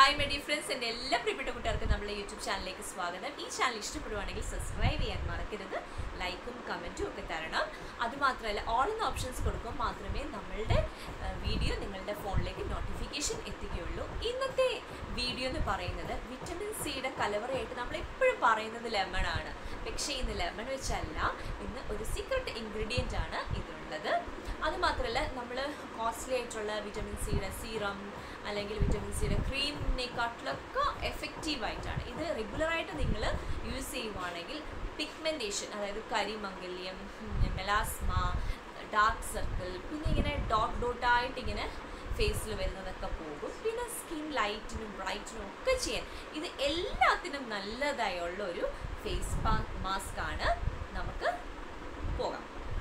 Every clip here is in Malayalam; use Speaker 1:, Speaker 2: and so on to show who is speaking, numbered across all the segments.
Speaker 1: ഹായ് മൈ ഡിയർ ഫ്രണ്ട്സ് എൻ്റെ എല്ലാ പ്രിയപ്പെട്ട കൂട്ടുകാർക്കും നമ്മുടെ യൂട്യൂബ് ചാനലിലേക്ക് സ്വാഗതം ഈ ചാനൽ ഇഷ്ടപ്പെടുവാണെങ്കിൽ സബ്സ്ക്രൈബ് ചെയ്യാൻ മറക്കരുത് ലൈക്കും കമൻറ്റും ഒക്കെ തരണം അതുമാത്രമല്ല ഓൾ എന്ന ഓപ്ഷൻസ് കൊടുക്കും മാത്രമേ നമ്മളുടെ വീഡിയോ നിങ്ങളുടെ ഫോണിലേക്ക് നോട്ടിഫിക്കേഷൻ എത്തുകയുള്ളൂ ഇന്നത്തെ വീഡിയോ എന്ന് പറയുന്നത് വിറ്റമിൻ സിയുടെ കലവറയായിട്ട് നമ്മൾ എപ്പോഴും പറയുന്നത് ലെമൺ ആണ് പക്ഷേ ഇന്ന് ലെമൺ വെച്ചല്ല ഇന്ന് ഒരു സീക്രട്ട് ഇൻഗ്രീഡിയൻ്റ് ആണ് ഇതിലുള്ളത് അതുമാത്രമല്ല നമ്മൾ കോസ്റ്റ്ലി ആയിട്ടുള്ള വിറ്റമിൻ സിയുടെ സീറം അല്ലെങ്കിൽ വിറ്റമിൻ സിയുടെ ക്രീമിനെക്കാട്ടിലൊക്കെ എഫക്റ്റീവായിട്ടാണ് ഇത് റെഗുലറായിട്ട് നിങ്ങൾ യൂസ് ചെയ്യുവാണെങ്കിൽ പിഗ്മെൻറ്റേഷൻ അതായത് കരിമംഗല്യം മെലാസ്മ ഡാർക്ക് സർക്കിൾ പിന്നെ ഇങ്ങനെ ഡോട്ട് ഡോട്ടായിട്ട് ഇങ്ങനെ ഫേസിൽ വരുന്നതൊക്കെ പോകും പിന്നെ സ്കിൻ ലൈറ്റിനും ബ്രൈറ്റിനും ഒക്കെ ചെയ്യാൻ ഇത് എല്ലാത്തിനും നല്ലതായുള്ള ഒരു ഫേസ് മാസ്ക് ആണ് നമുക്ക് പോകാം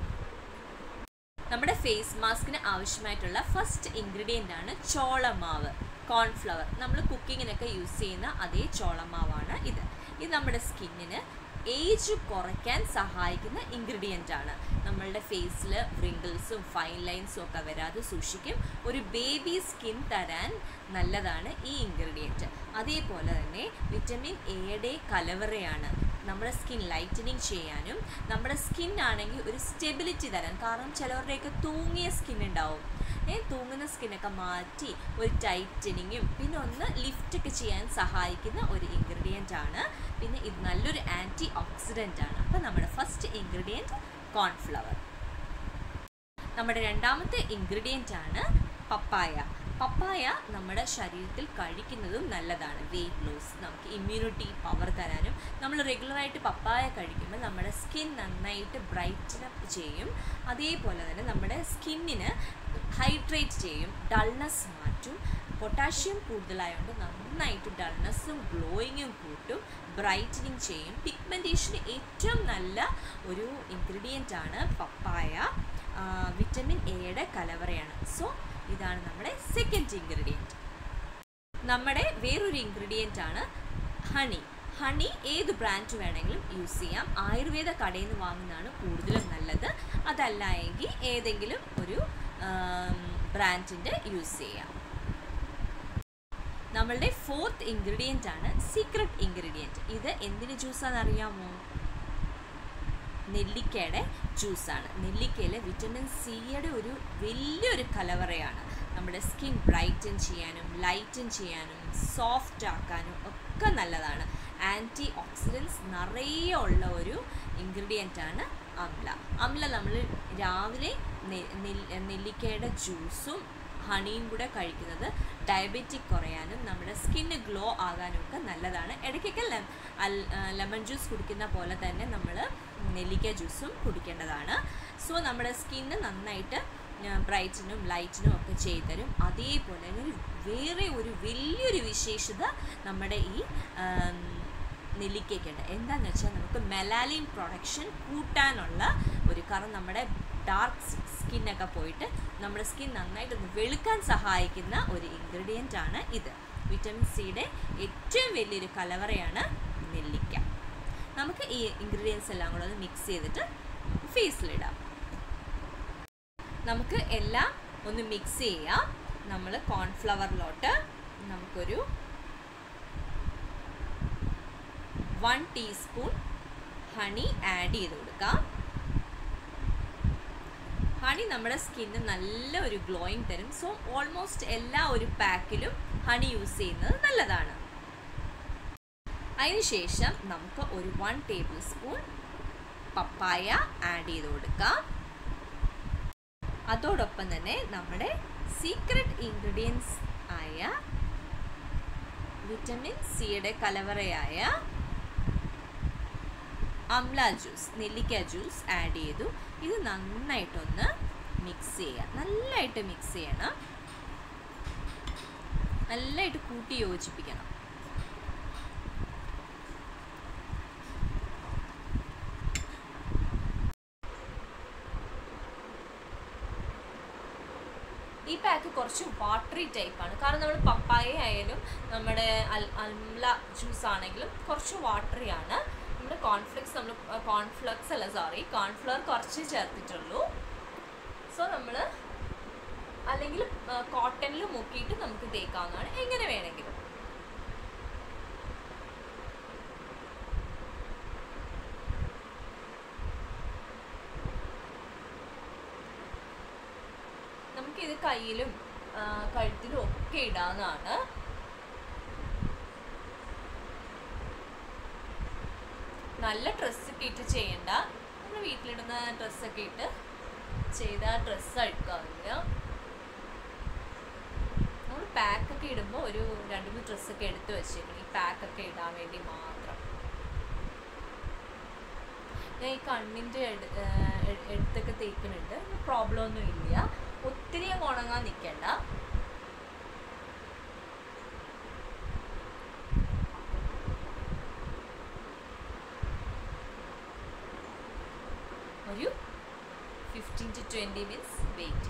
Speaker 1: നമ്മുടെ ഫേസ് മാസ്കിന് ആവശ്യമായിട്ടുള്ള ഫസ്റ്റ് ഇൻഗ്രീഡിയൻ്റ് ആണ് ചോളമാവ് കോൺഫ്ലവർ നമ്മൾ കുക്കിങ്ങിനൊക്കെ യൂസ് ചെയ്യുന്ന അതേ ചോളമാവാണ് ഇത് ഇത് നമ്മുടെ സ്കിന്നിന് ഏജ് കുറയ്ക്കാൻ സഹായിക്കുന്ന ഇൻഗ്രീഡിയൻ്റ് ആണ് നമ്മളുടെ ഫേസിൽ വ്രിങ്കിൾസും ഫൈൻ ലൈൻസും ഒക്കെ വരാതെ സൂക്ഷിക്കും ഒരു ബേബി സ്കിൻ തരാൻ നല്ലതാണ് ഈ ഇൻഗ്രീഡിയൻറ്റ് അതേപോലെ തന്നെ വിറ്റമിൻ എയുടെ കലവറയാണ് നമ്മുടെ സ്കിൻ ലൈറ്റനിങ് ചെയ്യാനും നമ്മുടെ സ്കിൻ ആണെങ്കിൽ ഒരു സ്റ്റെബിലിറ്റി തരാൻ കാരണം ചിലവരുടെയൊക്കെ തൂങ്ങിയ സ്കിൻ ഉണ്ടാവും ഏ തൂങ്ങുന്ന സ്കിന്നൊക്കെ മാറ്റി ഒരു ടൈറ്റനിങ്ങും പിന്നെ ഒന്ന് ലിഫ്റ്റൊക്കെ ചെയ്യാൻ സഹായിക്കുന്ന ഒരു ഇൻഗ്രീഡിയൻ്റ് ആണ് പിന്നെ ഇത് നല്ലൊരു ആൻറ്റി ഓക്സിഡൻ്റ് ആണ് അപ്പോൾ നമ്മുടെ ഫസ്റ്റ് ഇൻഗ്രീഡിയൻറ്റ് കോൺഫ്ലവർ നമ്മുടെ രണ്ടാമത്തെ ഇൻഗ്രീഡിയൻ്റ് ആണ് പപ്പായ പപ്പായ നമ്മുടെ ശരീരത്തിൽ കഴിക്കുന്നതും നല്ലതാണ് വെയിറ്റ് ലോസ് നമുക്ക് ഇമ്മ്യൂണിറ്റി പവർ തരാനും നമ്മൾ റെഗുലറായിട്ട് പപ്പായ കഴിക്കുമ്പോൾ നമ്മുടെ സ്കിൻ നന്നായിട്ട് ബ്രൈറ്റൻ അപ്പ് ചെയ്യും അതേപോലെ തന്നെ നമ്മുടെ സ്കിന്നിന് ഹൈഡ്രേറ്റ് ചെയ്യും ഡൾനെസ് മാറ്റും പൊട്ടാഷ്യം കൂടുതലായതുകൊണ്ട് നന്നായിട്ട് ഡൾനെസ്സും ഗ്ലോയിങ്ങും കൂട്ടും ബ്രൈറ്റനിങ് ചെയ്യും പിഗ്മെൻറ്റേഷന് ഏറ്റവും നല്ല ഒരു ഇൻഗ്രീഡിയൻ്റ് ആണ് പപ്പായ വിറ്റമിൻ എയുടെ കലവറയാണ് സോ ഇതാണ് നമ്മുടെ സെക്കൻഡ് ഇൻഗ്രീഡിയൻറ്റ് നമ്മുടെ വേറൊരു ഇൻഗ്രീഡിയൻ്റ് ആണ് ഹണി ഹണി ഏത് ബ്രാൻഡ് വേണമെങ്കിലും യൂസ് ചെയ്യാം ആയുർവേദ കടയിൽ നിന്ന് വാങ്ങുന്നതാണ് കൂടുതലും നല്ലത് അതല്ല എങ്കിൽ ഏതെങ്കിലും ഒരു ബ്രാൻഡിൻ്റെ യൂസ് ചെയ്യാം നമ്മളുടെ ഫോർത്ത് ഇൻഗ്രീഡിയൻ്റ് ആണ് സീക്രട്ട് ഇൻഗ്രീഡിയൻറ്റ് ഇത് എന്തിന് ജ്യൂസാണെന്ന് അറിയാമോ നെല്ലിക്കയുടെ ജ്യൂസാണ് നെല്ലിക്കയിൽ വിറ്റമിൻ സിയുടെ ഒരു വലിയൊരു കലവറയാണ് നമ്മുടെ സ്കിൻ ബ്രൈറ്റൻ ചെയ്യാനും ലൈറ്റൻ ചെയ്യാനും സോഫ്റ്റ് ആക്കാനും ഒക്കെ നല്ലതാണ് ആൻറ്റി ഓക്സിഡൻസ് നിറയെ ഉള്ള ഒരു ഇൻഗ്രീഡിയൻ്റ് ആണ് അമ്ല അമ്ല നമ്മൾ രാവിലെ നെല്ലിക്കയുടെ ജ്യൂസും ഹണിയും കൂടെ കഴിക്കുന്നത് ഡയബറ്റിക് കുറയാനും നമ്മുടെ സ്കിന്ന് ഗ്ലോ ആകാനും ഒക്കെ നല്ലതാണ് ഇടയ്ക്കൊക്കെ ലെമൺ ജ്യൂസ് കുടിക്കുന്ന പോലെ തന്നെ നമ്മൾ നെല്ലിക്ക ജ്യൂസും കുടിക്കേണ്ടതാണ് സോ നമ്മുടെ സ്കിന്ന് നന്നായിട്ട് ബ്രൈറ്റിനും ലൈറ്റിനും ഒക്കെ ചെയ്തു തരും അതേപോലെ തന്നെ ഒരു വേറെ ഒരു വലിയൊരു വിശേഷത നമ്മുടെ ഈ നെല്ലിക്കയ്ക്കുണ്ട് എന്താണെന്ന് വെച്ചാൽ നമുക്ക് മെലാലിൻ പ്രൊഡക്ഷൻ കൂട്ടാനുള്ള ഒരു കാരണം നമ്മുടെ ഡാർക്ക് സ്കിന്നൊക്കെ പോയിട്ട് നമ്മുടെ സ്കിൻ നന്നായിട്ടൊന്ന് വെളുക്കാൻ സഹായിക്കുന്ന ഒരു ഇൻഗ്രീഡിയൻ്റ് ആണ് ഇത് വിറ്റമിൻ സിയുടെ ഏറ്റവും വലിയൊരു കലവറയാണ് നെല്ലിക്ക നമുക്ക് ഈ ഇൻഗ്രീഡിയൻസ് എല്ലാം കൂടെ ഒന്ന് മിക്സ് ചെയ്തിട്ട് ഫേസിലിടാം നമുക്ക് എല്ലാം ഒന്ന് മിക്സ് ചെയ്യാം നമ്മൾ കോൺഫ്ലവറിലോട്ട് നമുക്കൊരു വൺ ടീസ്പൂൺ ഹണി ആഡ് ചെയ്ത് കൊടുക്കാം ഹണി നമ്മുടെ സ്കിന്നിന് നല്ല ഒരു ഗ്ലോയിങ് തരും സോ ഓൾമോസ്റ്റ് എല്ലാ ഒരു പാക്കിലും ഹണി യൂസ് ചെയ്യുന്നത് നല്ലതാണ് അതിനുശേഷം നമുക്ക് ഒരു one tablespoon papaya add ചെയ്ത് കൊടുക്കാം അതോടൊപ്പം തന്നെ നമ്മുടെ സീക്രട്ട് ഇൻഗ്രീഡിയൻസ് ആയ വിറ്റമിൻ സിയുടെ കലവറയായ അംല ജ്യൂസ് നെല്ലിക്ക ജ്യൂസ് ആഡ് ചെയ്തു ഇത് നന്നായിട്ടൊന്ന് മിക്സ് ചെയ്യുക നല്ലതായിട്ട് മിക്സ് ചെയ്യണം നല്ലതായിട്ട് കൂട്ടി യോജിപ്പിക്കണം ഈ പാക്ക് കുറച്ച് വാട്ടറി ടൈപ്പാണ് കാരണം നമ്മൾ പപ്പായ ആയാലും നമ്മുടെ അൽ അംല ജ്യൂസ് ആണെങ്കിലും കുറച്ച് വാട്ടറി ആണ് നമ്മുടെ കോൺഫ്ലെക്സ് നമ്മൾ കോൺഫ്ലക്സ് അല്ല സോറി കോൺഫ്ലവർ കുറച്ച് ചേർത്തിട്ടുള്ളൂ സോ നമ്മൾ അല്ലെങ്കിൽ കോട്ടണിൽ മുക്കിയിട്ട് നമുക്ക് തേക്കാവുന്നതാണ് എങ്ങനെ വേണമെങ്കിലും കയ്യിലും ആ, കഴുത്തിലും ഒക്കെ ഇടാവുന്നതാണ് നല്ല ഡ്രസ്സൊക്കെ ഇട്ട് ചെയ്യണ്ട നമ്മൾ വീട്ടിലിടുന്ന ഡ്രസ്സൊക്കെ ഇട്ട് ചെയ്താൽ ഡ്രസ്സ് അഴുക്കാവില്ല നമ്മൾ പാക്കൊക്കെ ഇടുമ്പോൾ ഒരു രണ്ട് മൂന്ന് ഡ്രസ്സൊക്കെ എടുത്ത് വെച്ചേക്കണം ഈ പാക്കൊക്കെ ഇടാൻ വേണ്ടി മാത്രം ഞാൻ ഈ കണ്ണിൻ്റെ എടുത്തൊക്കെ തേക്കുന്നുണ്ട് പ്രോബ്ലം ഒന്നും ഇല്ല ഒത്തിരി അങ്ങ് ഉണങ്ങാൻ നിൽക്കണ്ട ഒരു fifteen to twenty minutes wait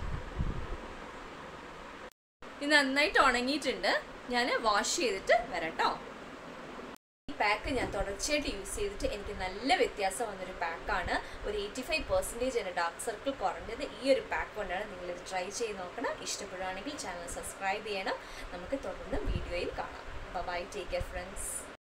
Speaker 1: ഇത് നന്നായിട്ട് ഉണങ്ങിയിട്ടുണ്ട് ഞാൻ വാഷ് ചെയ്തിട്ട് വരട്ടോ ഈ പാക്ക് ഞാൻ തുടർച്ചയായിട്ട് യൂസ് ചെയ്തിട്ട് എനിക്ക് നല്ല വ്യത്യാസം വന്നൊരു പാക്കാണ് ഒരു എയ്റ്റി ഫൈവ് പെർസെൻറ്റേജ് എൻ്റെ ഡാർക്ക് സർക്കിൾ കുറഞ്ഞത് ഈ ഒരു പാക്ക് കൊണ്ടാണ് നിങ്ങളിത് ട്രൈ ചെയ്ത് നോക്കണം ഇഷ്ടപ്പെടുകയാണെങ്കിൽ ചാനൽ സബ്സ്ക്രൈബ് ചെയ്യണം നമുക്ക് തുടർന്ന് വീഡിയോയിൽ കാണാം ബൈ ടേക്ക് കെയർ ഫ്രണ്ട്സ്